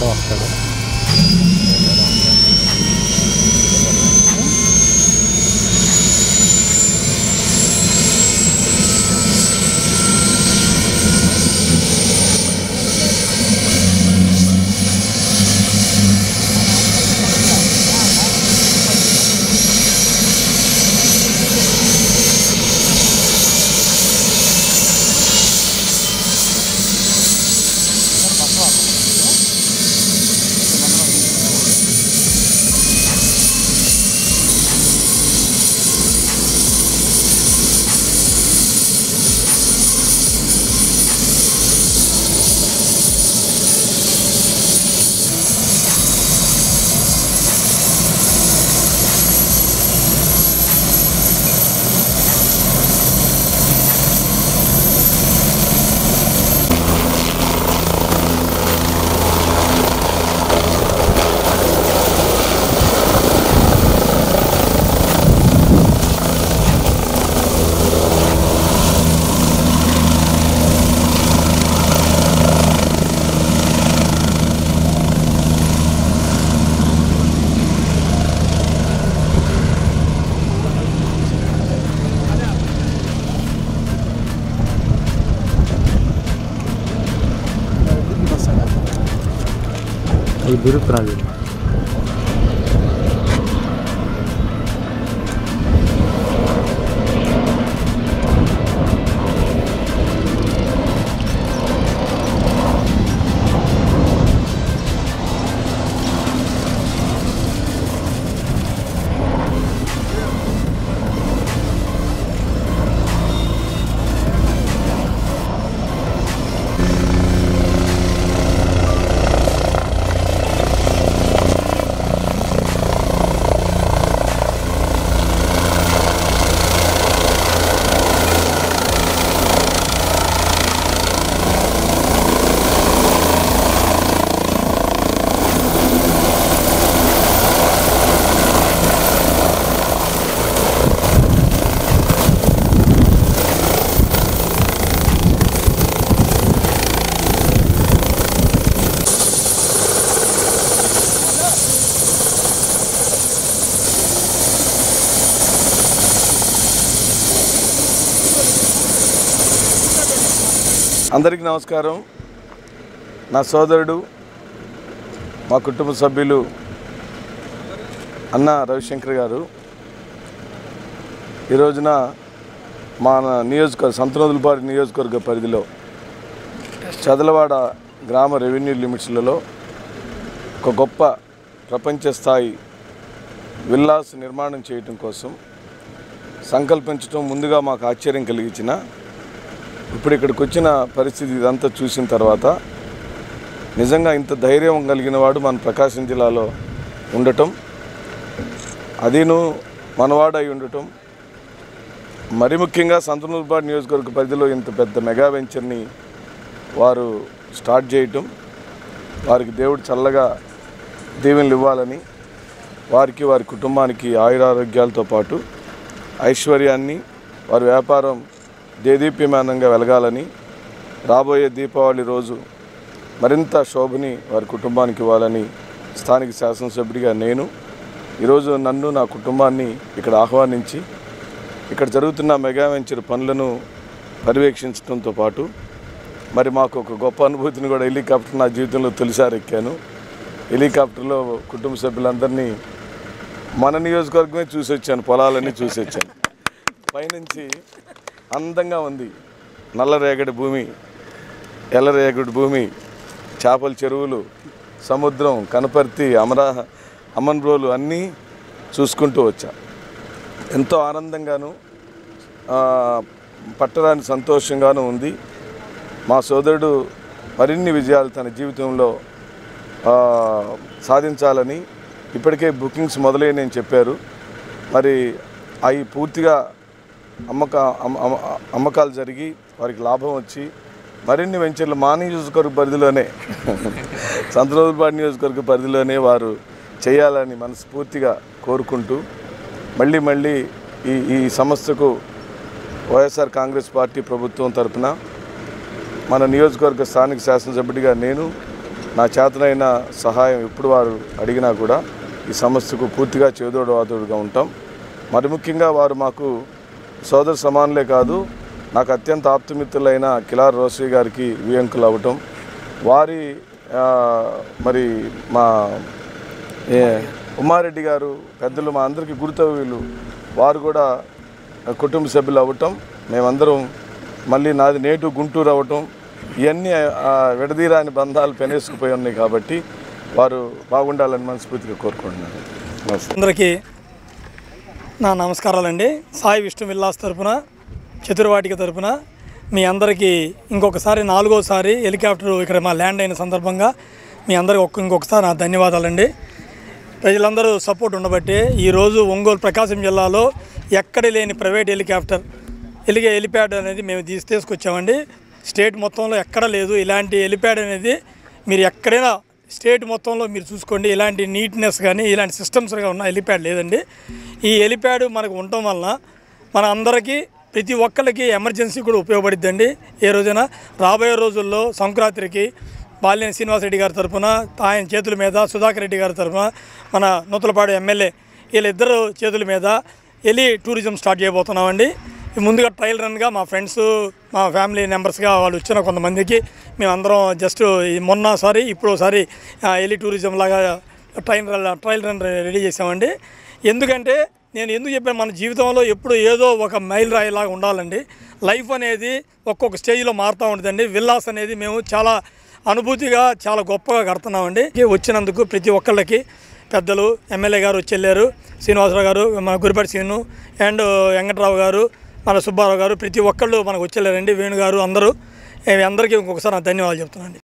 వస్తాడు ఈ బిరుకురాలు అందరికీ నమస్కారం నా సోదరుడు మా కుటుంబ సభ్యులు అన్న రవిశంకర్ గారు ఈ రోజున మా నియోజకవర్గ సంతనోదులపాటి నియోజకవర్గ పరిధిలో చదలవాడ గ్రామ రెవెన్యూ లిమిట్స్లలో ఒక గొప్ప ప్రపంచ స్థాయి విల్లాస్ నిర్మాణం చేయటం కోసం సంకల్పించడం ముందుగా మాకు ఆశ్చర్యం కలిగించిన ఇప్పుడు ఇక్కడికి వచ్చిన పరిస్థితి ఇదంతా చూసిన తర్వాత నిజంగా ఇంత ధైర్యం కలిగిన వాడు మన ప్రకాశం జిల్లాలో ఉండటం అదీను మనవాడు అయి ఉండటం మరి ముఖ్యంగా సంతనూరుపాడు నియోజకవర్గ పరిధిలో ఇంత పెద్ద మెగా వెంచర్ని వారు స్టార్ట్ చేయటం వారికి దేవుడు చల్లగా దీవెనలు ఇవ్వాలని వారికి వారి కుటుంబానికి ఆయురారోగ్యాలతో పాటు ఐశ్వర్యాన్ని వారి వ్యాపారం దేదీప్యమానంగా వెలగాలని రాబోయే దీపావళి రోజు మరింత శోభని వారి కుటుంబానికి ఇవ్వాలని స్థానిక శాసనసభ్యుడిగా నేను ఈరోజు నన్ను నా కుటుంబాన్ని ఇక్కడ ఆహ్వానించి ఇక్కడ జరుగుతున్న మెగా వెంచర్ పనులను పర్యవేక్షించడంతో పాటు మరి మాకు ఒక గొప్ప అనుభూతిని కూడా హెలికాప్టర్ నా జీవితంలో తొలిసారి ఎక్కాను హెలికాప్టర్లో కుటుంబ సభ్యులందరినీ మన నియోజకవర్గమే చూసి వచ్చాను పొలాలన్నీ చూసి వచ్చాను పైనుంచి అందంగా ఉంది నల్లరేగడి భూమి ఎల్లరేగడి భూమి చేపల చెరువులు సముద్రం కనపర్తి అమరా అమన్రోలు అన్నీ చూసుకుంటూ వచ్చా ఎంతో ఆనందంగాను ఆ, పట్టరాని సంతోషంగాను ఉంది మా సోదరుడు మరిన్ని విజయాలు తన జీవితంలో ఆ, సాధించాలని ఇప్పటికే బుకింగ్స్ మొదలైనని చెప్పారు మరి అవి పూర్తిగా అమ్మక అమ్మ- అమ్మ- అమ్మకాలు జరిగి వారికి లాభం వచ్చి మరిన్ని వెంచర్లు మా నియోజకవర్గ పరిధిలోనే సంతరోజుపాడు నియోజకవర్గ పరిధిలోనే వారు చేయాలని మనస్ఫూర్తిగా కోరుకుంటూ మళ్ళీ మళ్ళీ ఈ ఈ సంస్థకు వైఎస్ఆర్ కాంగ్రెస్ పార్టీ ప్రభుత్వం తరపున మన నియోజకవర్గ స్థానిక శాసనసభ్యుడిగా నేను నా చేతనైన సహాయం ఎప్పుడు వారు అడిగినా కూడా ఈ సమస్యకు పూర్తిగా చేదోడు వాదోడుగా ఉంటాం మరి ముఖ్యంగా వారు మాకు సోదర సమానులే కాదు నాకు అత్యంత ఆప్తమిత్రులైన కిలార్ రోసయ్య గారికి వియంకులు అవ్వటం వారి ఆ, మరి మా ఏ ఉమారెడ్డి గారు పెద్దలు మా అందరికీ గురుతవ్యులు వారు కూడా కుటుంబ సభ్యులు అవ్వటం మేమందరం మళ్ళీ నాది నేటు గుంటూరు అవ్వటం ఇవన్నీ ఆ, విడదీరాని బంధాలు పెనేసుకుపోయి ఉన్నాయి కాబట్టి వారు బాగుండాలని మనస్ఫూర్తిగా కోరుకుంటున్నాను నమస్తే అందరికీ నా నమస్కారాలండి సాయి విష్ణు విల్లాస్ తరపున చతుర్వాటిక తరపున మీ అందరికీ ఇంకొకసారి నాలుగోసారి హెలికాప్టర్ ఇక్కడ మా ల్యాండ్ అయిన సందర్భంగా మీ అందరికీ ఒక్క ఇంకొకసారి నా ధన్యవాదాలండి ప్రజలందరూ సపోర్ట్ ఉండబట్టి ఈరోజు ఒంగోలు ప్రకాశం జిల్లాలో ఎక్కడ లేని ప్రైవేట్ హెలికాప్టర్ ఎలిగే హెలిప్యాడ్ అనేది మేము తీసి తీసుకొచ్చామండి స్టేట్ మొత్తంలో ఎక్కడ లేదు ఇలాంటి హెలిప్యాడ్ అనేది మీరు ఎక్కడైనా స్టేట్ మొత్తంలో మీరు చూసుకోండి ఇలాంటి నీట్నెస్ కానీ ఇలాంటి సిస్టమ్స్గా ఉన్న హెలిప్యాడ్ లేదండి ఈ హెలిప్యాడ్ మనకు ఉండటం వలన మన అందరికీ ప్రతి ఒక్కరికి ఎమర్జెన్సీ కూడా ఉపయోగపడుద్దండి ఏ రోజైనా రాబోయే రోజుల్లో సంక్రాంతికి బాలినేని శ్రీనివాసరెడ్డి గారి తరఫున ఆయన చేతుల మీద సుధాకర్ రెడ్డి గారి తరఫున మన నూతలపాడు ఎమ్మెల్యే వీళ్ళిద్దరు చేతుల మీద వెళ్ళి టూరిజం స్టార్ట్ చేయబోతున్నామండి ముందుగా ట్రయల్ రన్గా మా ఫ్రెండ్స్ మా ఫ్యామిలీ మెంబర్స్గా వాళ్ళు వచ్చిన కొంతమందికి మేమందరం జస్ట్ మొన్న సారి ఇప్పుడు ఒకసారి ఎలి టూరిజం లాగా ట్రైన్ ట్రయల్ రన్ రెడీ చేసామండి ఎందుకంటే నేను ఎందుకు చెప్పాను మన జీవితంలో ఎప్పుడు ఏదో ఒక మైల్ రాయిలాగా ఉండాలండి లైఫ్ అనేది ఒక్కొక్క స్టేజ్లో మారుతూ ఉంటుందండి విల్లాస్ అనేది మేము చాలా అనుభూతిగా చాలా గొప్పగా కడుతున్నామండి వచ్చినందుకు ప్రతి ఒక్కళ్ళకి పెద్దలు ఎమ్మెల్యే గారు వచ్చి వెళ్ళారు శ్రీనివాసరావు గారు మన గురిపాటి శ్రీను అండ్ వెంకట్రావు గారు మన సుబ్బారావు గారు ప్రతి ఒక్కళ్ళు మనకు వచ్చి వెళ్ళారండి వేణు గారు అందరూ ఏ, అందరికీ ఇంకొకసారి నా ధన్యవాదాలు చెప్తున్నానండి